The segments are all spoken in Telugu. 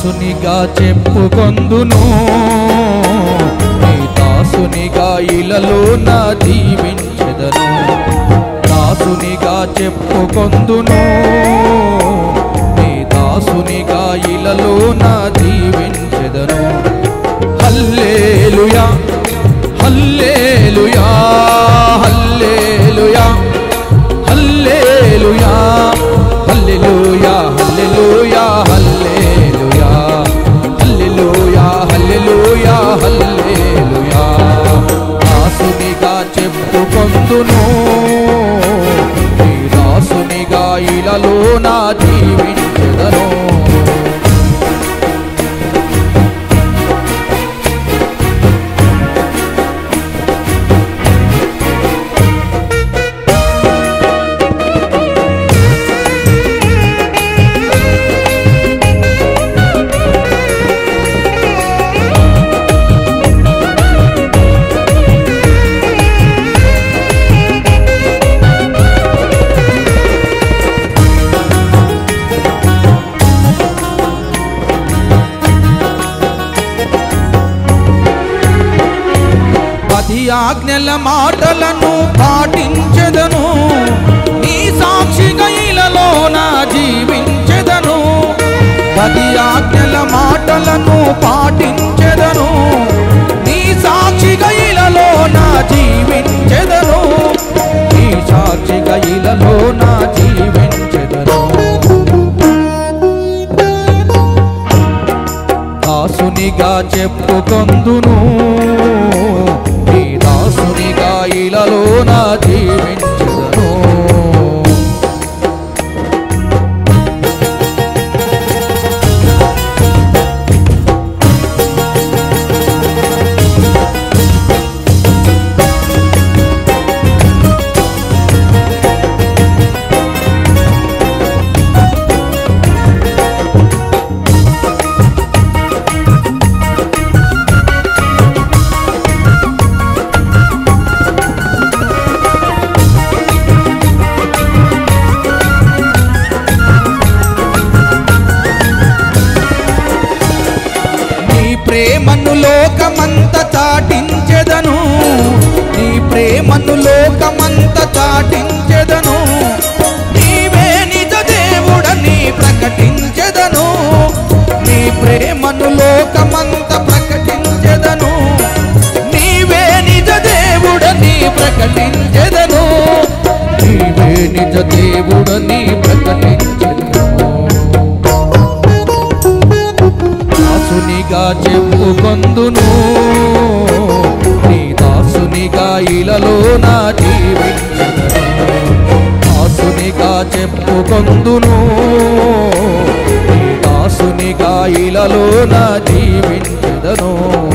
దాసునిగా చెప్పుకొందును నీ దాసునిగా ఇలలో నా దీవించెదను దాసునిగా చెప్పుకొందును నీ దాసునిగా ఇలలో నా దీవించెదను హల్లేలుయా హల్లేలుయా హల్లేలుయా హల్లేలుయా హల్లెలూయా హల్లెలూయా హల్లెలూయా హల్లెలూయా హల్లెలూయా హల్లెలూయా దాసునిగా చెప్పుకొందును నీ దాసునిగా ఇలలో నా జీవించదను పది ఆజ్ఞల మాటలను పాటించెదను నీ సాక్షిగా ఇలలో నా జీవించెదను పది ఆజ్ఞల మాటలను పాటించెదను నీ సాక్షిగా ఇలలో నా జీవించెదను నీ సాక్షిగా ఇలలో నా జీవించెదను దాసునిగా చెప్పుకొందును నీ దాసునిగా ఇలలో నా జీవించదను నీ ప్రేమను లోకమంత చాటించెదను నీ ప్రేమను లోకమంత చాటించెదను నీవే నిజ దేవుడని ప్రకటించెదను నీ ప్రేమను లోకమంత ప్రకటించెదను నీవే నిజ దేవుడని ప్రకటించెదను నీవే నిజ దేవుడని ప్రకటించెదను దాసునిగా చెప్పుకొందును నీ దాసునిగా ఇలలో నా జీవించదను దాసునిగా చెప్పుకొందును నీ దాసునిగా ఇలలో నా జీవించదను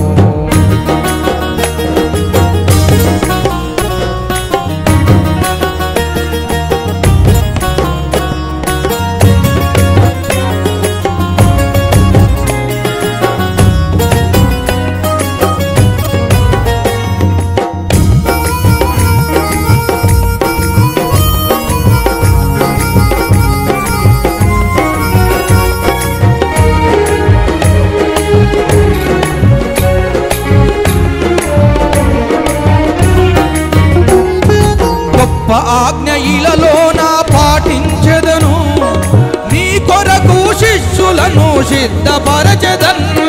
గొప్ప ఆజ్ఞ ఇలలో నా పాటించెదను నీ కొరకు శిష్యులను సిద్ధపరచెదను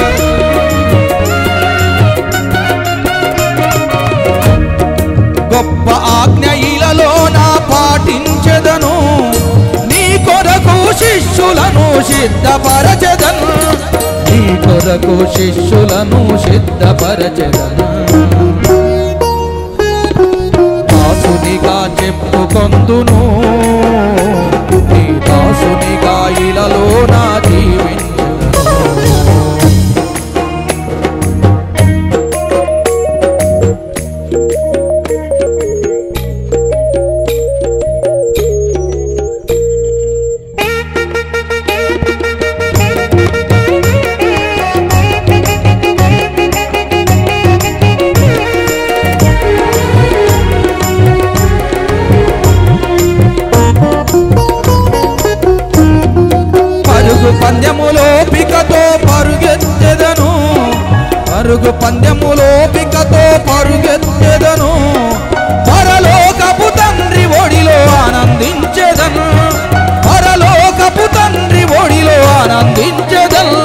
గొప్ప ఆజ్ఞ ఇలలో నా పాటించెదను నీ కొరకు శిష్యులను సిద్ధపరచెదను నీ కొరకు శిష్యులను సిద్ధపరచెదను దాసునిగా చెప్పుకొందును నీ దాసునిగా ఇలలో నా జీవించదను పరుగు పందెములోపికతో పరుగెత్తెదను పరలోకపు తండ్రి ఒడిలో ఆనందించెదను పరలోకపు తండ్రి ఒడిలో ఆనందించెదను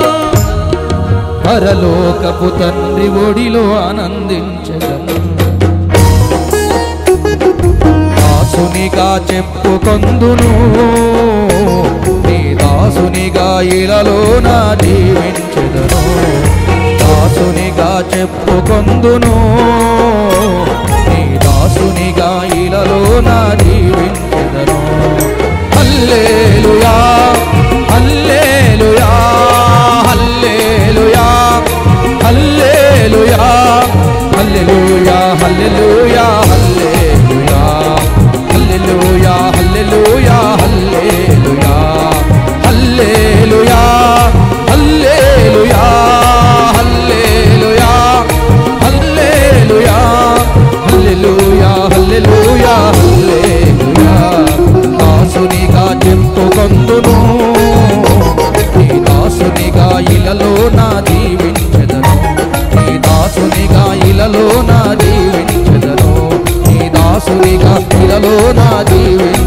పరలోకపు తండ్రి ఒడిలో ఆనందించెదను దాసునిగా చెప్పుకొందును నీ దాసునిగా ఇలలో నా జీవించెదను దాసునిగా చెప్పుకొందును నీ దాసునిగా ఇలలో నా జీవించెదను హల్లేలుయా హల్లేలుయా హల్లేలుయా హల్లేలుయా హల్లెలూయా హల్లెలూయా హల్లెలూయా హల్లెలూయా హల్లెలూయా హల్లెలూయా హల్లెలూయా హల్లెలూయా హల్లెలూయా హల్లెలూయా హల్లెలూయా హల్లెలూయా హల్లెలూయా దాసునిగా చెప్పుకొందును నీ దాసునిగా ఇలలో నా దీవించెదను నీ దాసునిగా ఇలలో నా దీవించెదను నీ దాసునిగా ఇలలో నా దీవించెదను